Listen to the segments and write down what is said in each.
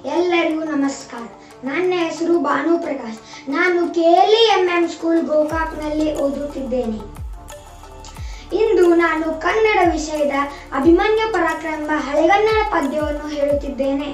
ಎಲ್ಲರಿಗೂ ನಮಸ್ಕಾರ ನನ್ನ ಹೆಸರು ಭಾನು ಪ್ರಕಾಶ್ ನಾನು ಕೆಎಲ್ಇ ಎಂ ಎಂ ಸ್ಕೂಲ್ ಗೋಕಾಕ್ನಲ್ಲಿ ಓದುತ್ತಿದ್ದೇನೆ ಇಂದು ನಾನು ಕನ್ನಡ ವಿಷಯದ ಅಭಿಮನ್ಯು ಪರಾಕ್ರಮ ಎಂಬ ಹಳೆಗನ್ನಡ ಪದ್ಯವನ್ನು ಹೇಳುತ್ತಿದ್ದೇನೆ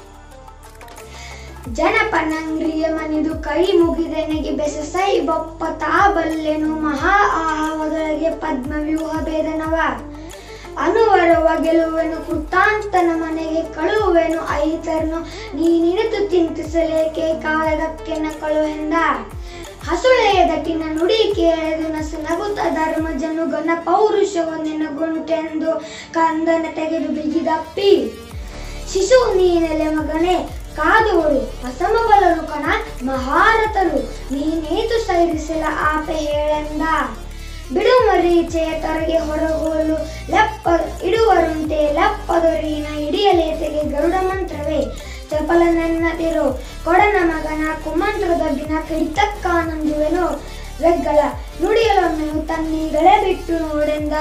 ಜನಪನಂಗ್ರಿಯ ಮನಿದು ಕೈ ಮುಗಿದೆನೆಗೆ ಬೆಸಸೈ ಬೊಪ್ಪ ತಾ ಬಲ್ಲೆನು ಮಹಾ ಆಹಾವದೊಳಗೆ ಪದ್ಮವ್ಯೂಹ ಭೇದನವ ಅನುವರವ ಗೆಲುವೆನು ಕೃತಾಂತನ ಮನೆಗೆ ಕಳುವೆನು ಐತರ್ನು ನೀನಿಡಿದು ತಿಂತಿಸಲೇಕೆ ಕಾಳಗಕ್ಕೆನ ಕಳುವೆಂದ ಹಸುಳೆಯ ದಟ್ಟಿನ ನುಡಿ ಕೇಳೆದು ನಸು ನಗುತ್ತ ಧರ್ಮಜನು ಘನ ಪೌರುಷವನ್ನೆನ ಗುಂಟೆಂದು ಕಂದನ ತೆಗೆದು ಬಿಗಿದಪ್ಪಿ ಶಿಶು ನೀನೆಲೆ ಮಗನೇ ಕಾದುವರು ಅಸಮಬಲರು ಕಣ ಮಹಾರಥರು ನೀನೇತು ಸೈರಿಸಲ ಆಪೆ ಹೇಳೆಂದ ಬಿಡು ಮರೀಚೆಯ ತರಗೆ ಹೊರಗೋಲು ಲೆಪ್ಪ ಇಡುವರುಂಟೆ ಲೆಪ್ಪದೊರೀನ ಇಡಿಯಲೇತೆಗೆ ಗರುಡ ಮಂತ್ರವೇ ಚಪಲನೆನ್ನದಿರು ಕೊಡನ ಮಗನ ಕುಮಂತ್ರದೊಡ್ಡಿನ ಕಿಡಿತಕ್ಕಾನಂದುವೆನು ವೆಗ್ಗಳ ನುಡಿಯಲೊಮ್ಮೆಯು ತನ್ನೀಗಳೇ ಬಿಟ್ಟು ನೋಡೆಂದ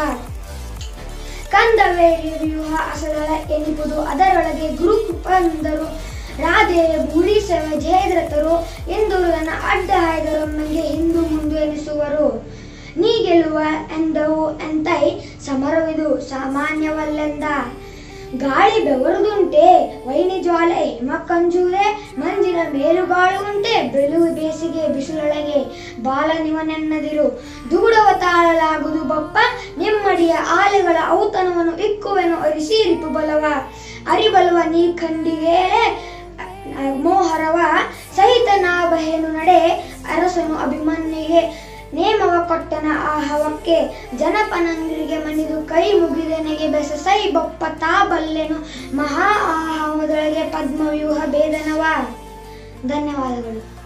ಕಂದವೇರಿ ವ್ಯೂಹ ಅಸದಳ ಎನಿಪುದು ಅದರೊಳಗೆ ಗುರು ಕೃಪಂದರು ರಾಧೆಯ ಭೂರಿಸವ ಜಯದ್ರಥರು ಎಂದುರುಗನ ಅಡ್ಡ ಹಾಯ್ದರೊಮ್ಮೆಗೆ ಹಿಂದು ಮುಂದು ಎನಿಸುವರು ನೀ ಗೆಲ್ಲುವ ಎಂದವು ಎಂತೈ ಸಮರವಿದು ಸಾಮಾನ್ಯವಲ್ಲೆಂದ ಗಾಳಿ ಬೆವರುದುಂಟೆ ವೈನಿ ಜ್ವಾಲೆ ಹಿಮಕ್ಕಂಜೂರೆ ಮಂಜಿನ ಮೇಲುಗಾಳು ಉಂಟೆ ಬೆಳುವು ಬೇಸಿಗೆ ಬಿಸಿಲೊಳಗೆ ಬಾಲನಿವನೆನ್ನದಿರು ದೂಡವ ತಾಳಲಾಗುದು ಬಪ್ಪ ನಿಮ್ಮಡಿಯ ಆಲೆಗಳ ಔತಣವನ್ನು ಇಕ್ಕುವೆನು ಅರಿಸೀರಿಪು ಬಲವ ಅರಿಬಲವ ನೀ ಕಂಡಿಗೇಳೆ ಮೋಹರವ ಸಹಿತ ನಾಬಹೇನು ನಡೆ ಅರಸನು ಅಭಿಮನ್ಯಿಗೆ ನೇಮವ ಕೊಟ್ಟನ ಆ ಹವಕ್ಕೆ ಜನಪನಂಗ್ರಿಗೆ ಮನಿದು ಕೈ ಮುಗಿದೆನೆಗೆ ಬೆಸಸೈ ಬೊಪ್ಪ ತಾ ಬಲ್ಲೆನು ಮಹಾ ಆಹಾವದೊಳಗೆ ಪದ್ಮವ್ಯೂಹ ಭೇದನವ ಧನ್ಯವಾದಗಳು